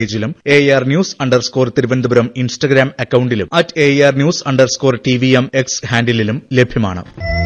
പേജിലും A R news underscore Thiruvananthapuram Instagram അക്കൌണ്ടിലും at A R news underscore T V M X ഹാൻഡിലും ലഭ്യമാണ്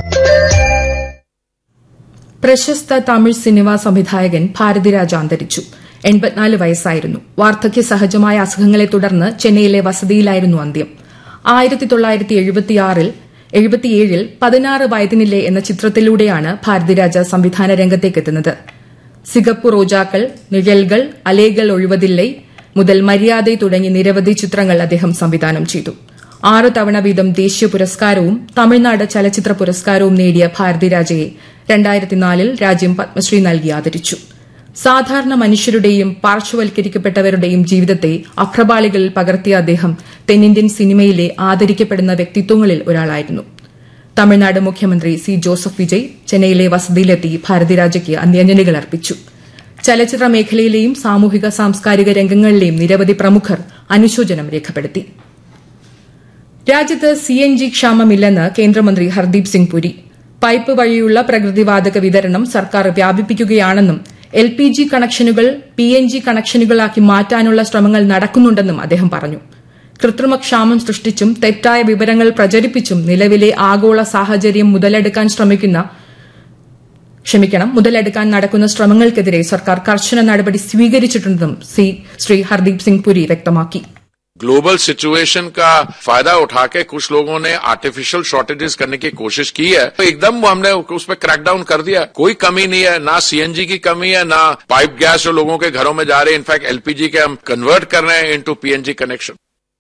പ്രശസ്ത തമിഴ് സിനിമാ സംവിധായകൻ ഭാരതിരാജ അന്തരിച്ചു എൺപത്തിനാല് വയസ്സായിരുന്നു വാർദ്ധക്യ സഹജമായ അസുഖങ്ങളെ തുടർന്ന് ചെന്നൈയിലെ വസതിയിലായിരുന്നു അന്ത്യം ആയിരത്തി തൊള്ളായിരത്തി എഴുപത്തിയാറിൽ എഴുപത്തിയേഴിൽ പതിനാറ് വയതിനില്ലേ എന്ന ചിത്രത്തിലൂടെയാണ് ഭാരതിരാജ സംവിധാന രംഗത്തേക്കെത്തുന്നത് സിഗപ്പു റോജാക്കൾ നിഴൽകൾ അലേകൾ ഒഴിവതില്ലേ മുതൽ മര്യാദ തുടങ്ങി നിരവധി ചിത്രങ്ങൾ അദ്ദേഹം സംവിധാനം ചെയ്തു ആറ് തവണ വീതം ദേശീയ പുരസ്കാരവും തമിഴ്നാട് ചലച്ചിത്ര പുരസ്കാരവും നേടിയ ഭാരതിരാജയെ രണ്ടായിരത്തിനാലിൽ രാജ്യം പത്മശ്രീ നൽകി ആദരിച്ചു സാധാരണ മനുഷ്യരുടെയും പാർശ്വവൽക്കരിക്കപ്പെട്ടവരുടെയും ജീവിതത്തെ അഭ്രപാളികളിൽ പകർത്തിയ അദ്ദേഹം തെന്നിന്ത്യൻ സിനിമയിലെ ആദരിക്കപ്പെടുന്ന വ്യക്തിത്വങ്ങളിൽ ഒരാളായിരുന്നു തമിഴ്നാട് മുഖ്യമന്ത്രി സി ജോസഫ് വിജയ് ചെന്നൈയിലെ വസതിയിലെത്തി ഭാരതിരാജയ്ക്ക് അന്ത്യാഞ്ജലികൾ അർപ്പിച്ചു ചലച്ചിത്ര മേഖലയിലെയും സാമൂഹിക സാംസ്കാരിക രംഗങ്ങളിലെയും നിരവധി പ്രമുഖർ അനുശോചനം രേഖപ്പെടുത്തി രാജ്യത്ത് സി എൻ ജി ക്ഷാമമില്ലെന്ന് കേന്ദ്രമന്ത്രി ഹർദീപ് സിംഗ് പുരി പൈപ്പ് വഴിയുള്ള പ്രകൃതിവാതക വിതരണം സർക്കാർ വ്യാപിപ്പിക്കുകയാണെന്നും എൽ പി ജി കണക്ഷനുകൾ പി എൻ ജി കണക്ഷനുകളാക്കി മാറ്റാനുള്ള ശ്രമങ്ങൾ നടക്കുന്നുണ്ടെന്നും അദ്ദേഹം പറഞ്ഞു കൃത്രിമ ക്ഷാമം സൃഷ്ടിച്ചും തെറ്റായ വിവരങ്ങൾ പ്രചരിപ്പിച്ചും നിലവിലെ ആഗോള സാഹചര്യം മുതലെടുക്കാൻ ശ്രമിക്കുന്ന ക്ഷമിക്കണം മുതലെടുക്കാൻ നടക്കുന്ന ശ്രമങ്ങൾക്കെതിരെ സർക്കാർ കർശന നടപടി സ്വീകരിച്ചിട്ടുണ്ടെന്നും സി ശ്രീ ഹർദീപ് സിംഗ് പുരി വ്യക്തമാക്കി ग्लोबल सिचुएशन का फायदा उठा के कुछ लोगों ने आर्टिफिशियल शॉर्टेजेस करने की कोशिश की है तो एकदम हमने उस पर क्रैकडाउन कर दिया कोई कमी नहीं है ना सीएनजी की कमी है ना पाइप गैस जो लोगों के घरों में जा रहे हैं इनफैक्ट एलपीजी के हम कन्वर्ट कर रहे हैं इनटू पीएनजी कनेक्शन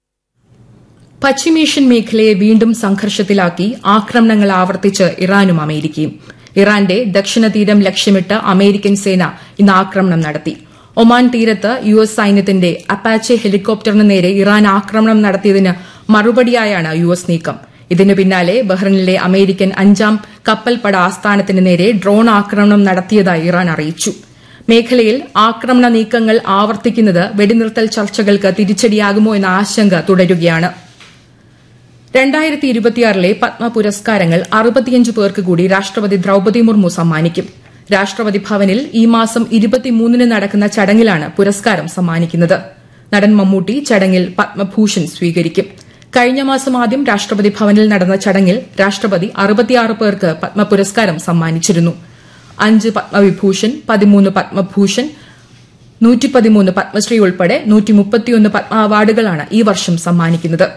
പശ്ചിമേഷ്യൻ മേഖലയെ വീണ്ടും സംഘർഷത്തിലാക്കി ആക്രമണങ്ങൾ ആവർത്തിച്ച് ഇറാനും അമേരിക്കയും ഇറാന്റെ ദക്ഷിണ തീരം ലക്ഷ്യമിട്ട് അമേരിക്കൻ സേന ഇന്ന് ആക്രമണം നടത്തി ഒമാൻ തീരത്ത് യു എസ് സൈന്യത്തിന്റെ അപ്പാച്ചെ ഹെലികോപ്റ്ററിന് നേരെ ഇറാൻ ആക്രമണം നടത്തിയതിന് മറുപടിയായാണ് യു എസ് നീക്കം ഇതിനു പിന്നാലെ ബഹ്റിനിലെ അമേരിക്കൻ അഞ്ചാം കപ്പൽപ്പട ആസ്ഥാനത്തിന് നേരെ ഡ്രോൺ ആക്രമണം നടത്തിയതായി ഇറാൻ അറിയിച്ചു മേഖലയിൽ ആക്രമണ നീക്കങ്ങൾ ആവർത്തിക്കുന്നത് വെടിനിർത്തൽ ചർച്ചകൾക്ക് തിരിച്ചടിയാകുമോ എന്ന ആശങ്ക തുടരുകയാണ് രണ്ടായിരത്തി ഇരുപത്തിയാറിലെ പത്മ പുരസ്കാരങ്ങൾ അറുപത്തിയഞ്ച് പേർക്ക് കൂടി രാഷ്ട്രപതി ദ്രൌപദി മുർമു സമ്മാനിക്കും രാഷ്ട്രപതി ഭവനിൽ ഈ മാസം ഇരുപത്തിമൂന്നിന് നടക്കുന്ന ചടങ്ങിലാണ് പുരസ്കാരം സമ്മാനിക്കുന്നത് നടൻ മമ്മൂട്ടി ചടങ്ങിൽ പത്മഭൂഷൺ സ്വീകരിക്കും കഴിഞ്ഞ മാസം ആദ്യം രാഷ്ട്രപതി ഭവനിൽ നടന്ന ചടങ്ങിൽ രാഷ്ട്രപതി അറുപത്തിയാറ് പേർക്ക് പത്മ പുരസ്കാരം സമ്മാനിച്ചിരുന്നു അഞ്ച് പത്മവിഭൂഷൺ പതിമൂന്ന് പത്മഭൂഷൺ നൂറ്റിപ്പതിമൂന്ന് പത്മശ്രീ ഉൾപ്പെടെ നൂറ്റിമുപ്പത്തിയൊന്ന് പത്മ അവാർഡുകളാണ് ഈ വർഷം സമ്മാനിക്കുന്നത്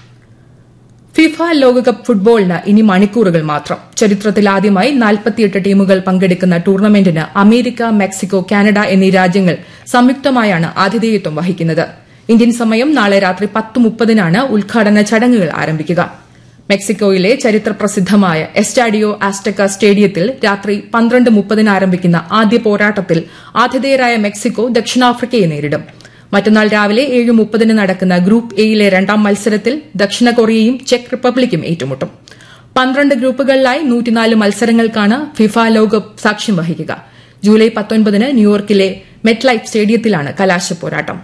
ഫിഫ ലോകകപ്പ് ഫുട്ബോളിന് ഇനി മണിക്കൂറുകൾ മാത്രം ചരിത്രത്തിൽ ആദ്യമായി നാൽപ്പത്തിയെട്ട് ടീമുകൾ പങ്കെടുക്കുന്ന ടൂർണമെന്റിന് അമേരിക്ക മെക്സിക്കോ കാനഡ എന്നീ രാജ്യങ്ങൾ സംയുക്തമായാണ് ആതിഥേയത്വം വഹിക്കുന്നത് ഇന്ത്യൻ സമയം നാളെ രാത്രി പത്ത് മുപ്പതിനാണ് ഉദ്ഘാടന ചടങ്ങുകൾ ആരംഭിക്കുക മെക്സിക്കോയിലെ ചരിത്രപ്രസിദ്ധമായ എസ്റ്റാഡിയോ ആസ്റ്റക്ക സ്റ്റേഡിയത്തിൽ രാത്രി പന്ത്രണ്ട് മുപ്പതിന് ആരംഭിക്കുന്ന ആദ്യ പോരാട്ടത്തിൽ ആതിഥേയരായ മെക്സിക്കോ ദക്ഷിണാഫ്രിക്കയെ നേരിടും മറ്റന്നാൾ രാവിലെ ഏഴ് മുപ്പതിന് നടക്കുന്ന ഗ്രൂപ്പ് എയിലെ രണ്ടാം മത്സരത്തിൽ ദക്ഷിണ കൊറിയയും ചെക്ക് റിപ്പബ്ലിക്കും ഏറ്റുമുട്ടും പന്ത്രണ്ട് ഗ്രൂപ്പുകളിലായി നൂറ്റിനാല് മത്സരങ്ങൾക്കാണ് ഫിഫ ലോകകപ്പ് സാക്ഷ്യം വഹിക്കുക ജൂലൈ പത്തൊൻപതിന് ന്യൂയോർക്കിലെ മെറ്റ് ലൈഫ് സ്റ്റേഡിയത്തിലാണ് കലാശ പോരാട്ടം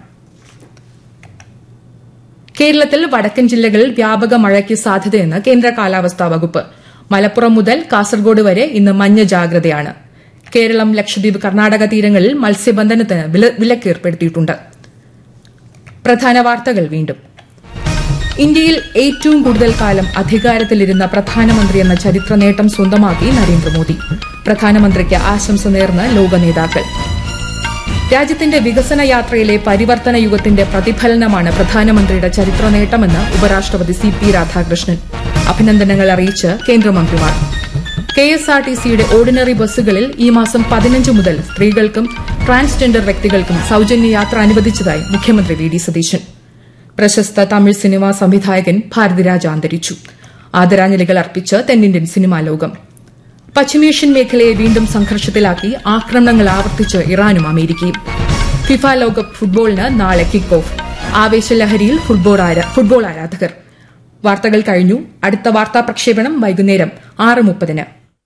കേരളത്തിൽ വടക്കൻ ജില്ലകളിൽ വ്യാപക മഴയ്ക്ക് സാധ്യതയെന്ന് കേന്ദ്ര കാലാവസ്ഥാ വകുപ്പ് മലപ്പുറം മുതൽ കാസർഗോഡ് വരെ ഇന്ന് മഞ്ഞ ജാഗ്രതയാണ് കേരളം ലക്ഷദ്വീപ് കർണാടക തീരങ്ങളിൽ മത്സ്യബന്ധനത്തിന് വിലക്ക് ഏർപ്പെടുത്തിയിട്ടുണ്ട് പ്രധാന വാർത്തകൾ വീണ്ടും ഇന്ത്യയിൽ ഏറ്റവും കൂടുതൽ കാലം അധികാരത്തിലിരുന്ന പ്രധാനമന്ത്രി എന്ന ചരിത്ര നേട്ടം സ്വന്തമാക്കി നരേന്ദ്രമോദി പ്രധാനമന്ത്രിക്ക് ആശംസ നേർന്ന് ലോക നേതാക്കൾ രാജ്യത്തിന്റെ വികസന യാത്രയിലെ പരിവർത്തന യുഗത്തിന്റെ പ്രതിഫലനമാണ് പ്രധാനമന്ത്രിയുടെ ചരിത്ര നേട്ടമെന്ന് ഉപരാഷ്ട്രപതി സി പി രാധാകൃഷ്ണൻ അഭിനന്ദനങ്ങൾ അറിയിച്ച് കേന്ദ്രമന്ത്രിമാർ കെ എസ് ആർ ടി സിയുടെ ഓർഡിനറി ബസ്സുകളിൽ ഈ മാസം പതിനഞ്ച് മുതൽ സ്ത്രീകൾക്കും ട്രാൻസ്ജെൻഡർ വ്യക്തികൾക്കും സൌജന്യ യാത്ര അനുവദിച്ചതായി മുഖ്യമന്ത്രി വി ഡി സതീശൻ പ്രശസ്ത തമിഴ് സിനിമാ സംവിധായകൻ ഭാരതിരാജ അന്തരിച്ചു ആദരാഞ്ജലികൾ അർപ്പിച്ച് തെന്നിന്ത്യൻ സിനിമാ ലോകം പശ്ചിമേഷ്യൻ മേഖലയെ വീണ്ടും സംഘർഷത്തിലാക്കി ആക്രമണങ്ങൾ ആവർത്തിച്ച് ഇറാനും അമേരിക്കയും ഫിഫ ലോകകപ്പ് ഫുട്ബോളിന് നാളെ കിക്ക് ഓഫ് ആവേശലഹരിയിൽ ഫുട്ബോൾ ആരാധകർ വാർത്തകൾ കഴിഞ്ഞു അടുത്ത വാർത്താ പ്രക്ഷേപണം വൈകുന്നേരം ആറ് മുപ്പതിന്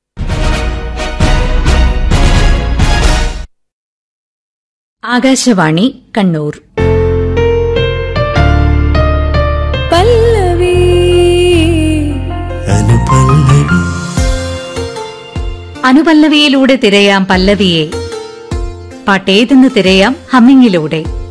ആകാശവാണി കണ്ണൂർ പല്ലവി അനുപല്ലവി അനുപല്ലവിയിലൂടെ തിരയാം പല്ലവിയെ പാട്ടേതെന്ന് തിരയാം ഹമ്മിങ്ങിലൂടെ